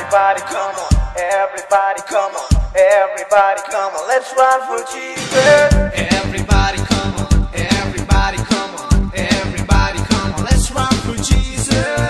Everybody come on, everybody come on, everybody come on, let's run for Jesus. Everybody come on, everybody come on, everybody come on, let's run for Jesus.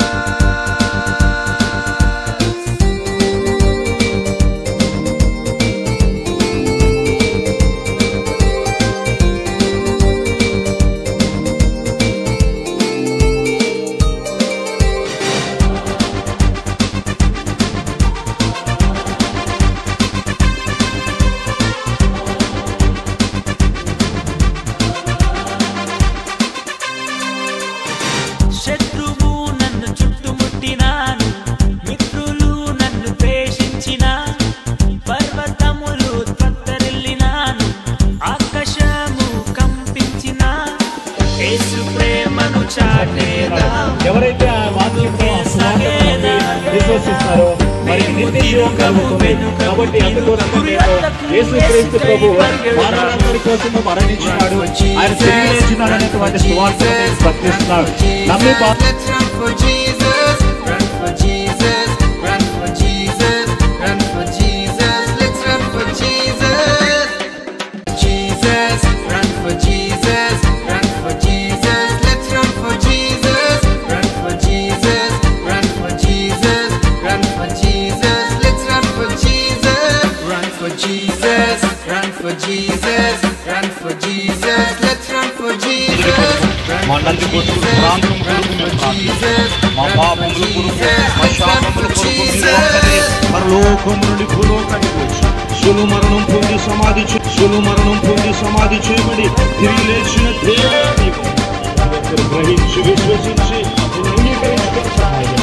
శత్రువు నన్ను చుట్టుముట్టినాను మిత్రులు నన్ను ద్వేషించిన పర్వతములు తత్తరిల్లినాను ఆకాశము కంపించిన యేసు ప్రేమను చాటేదా ఎవరైతే ఆ వాక్యంతో ఆ సువార్తను విశ్వసిస్తారో మరి నిత్య జీవం కలుగుతుంది కాబట్టి అందుకోసం యేసు క్రీస్తు ప్రభు మానవులందరి కోసం మరణించినాడు ఆయన తిరిగి లేచినాడు అనేటువంటి సువార్తను నేను ప్రకటిస్తున్నాడు నమ్మి బా- Let's run for Jesus, run for Jesus, run for Jesus, run for Jesus. Let's run for Jesus. Jesus, run for Jesus, run for Jesus. Let's run for Jesus, run for Jesus, run for Jesus, run for Jesus. Let's run for Jesus, run for Jesus, run for Jesus, run for Jesus. Let's run for Jesus. మా తల్లి కొరకు ప్రాంతం కొరకు మేము ప్రార్థిస్తున్నాం. మా పాపముల కొరకు మా శాపముల కొరకు మీరు ఒక్కరే పరలోకము నుండి భూలోకానికి వచ్చి సులు మరణం పొంది సమాధి చే- సులు మరణం పొంది సమాధి చేయబడి తిరిగి లేచిన దేవుని ఒక్కరు గ్రహించి విశ్వసించి నిన్ను అంగీకరించుకొని సహాయం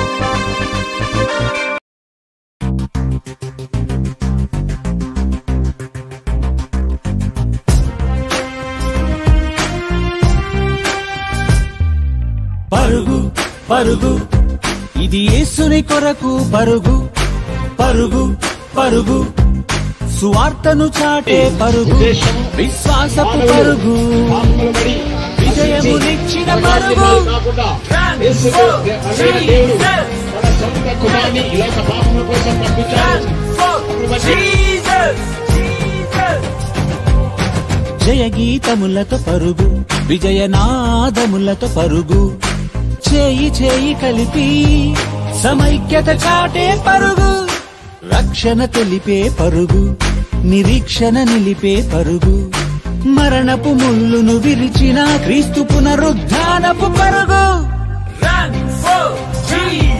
పరుగు పరుగు ఇది యేసుని కొరకు పరుగు పరుగు పరుగు సువార్తను చాటే పరుగు విశ్వాసపు పరుగు విజయమునిచ్చిన పరుగు కాకుండా యేసు అదే దేవుడు తన సొంత కుమారుని ఇలాగ పాపముల కోసం పంపించాడు జయ గీతములతో పరుగు విజయనాదములతో పరుగు చేయి చేయి కలిపి సమైక్యత చాటే పరుగు రక్షణ తెలిపే పరుగు నిరీక్షణ నిలిపే పరుగు మరణపు ముళ్ళును విరిచిన క్రీస్తు పునరుద్ధానపు పరుగు Run for Jesus!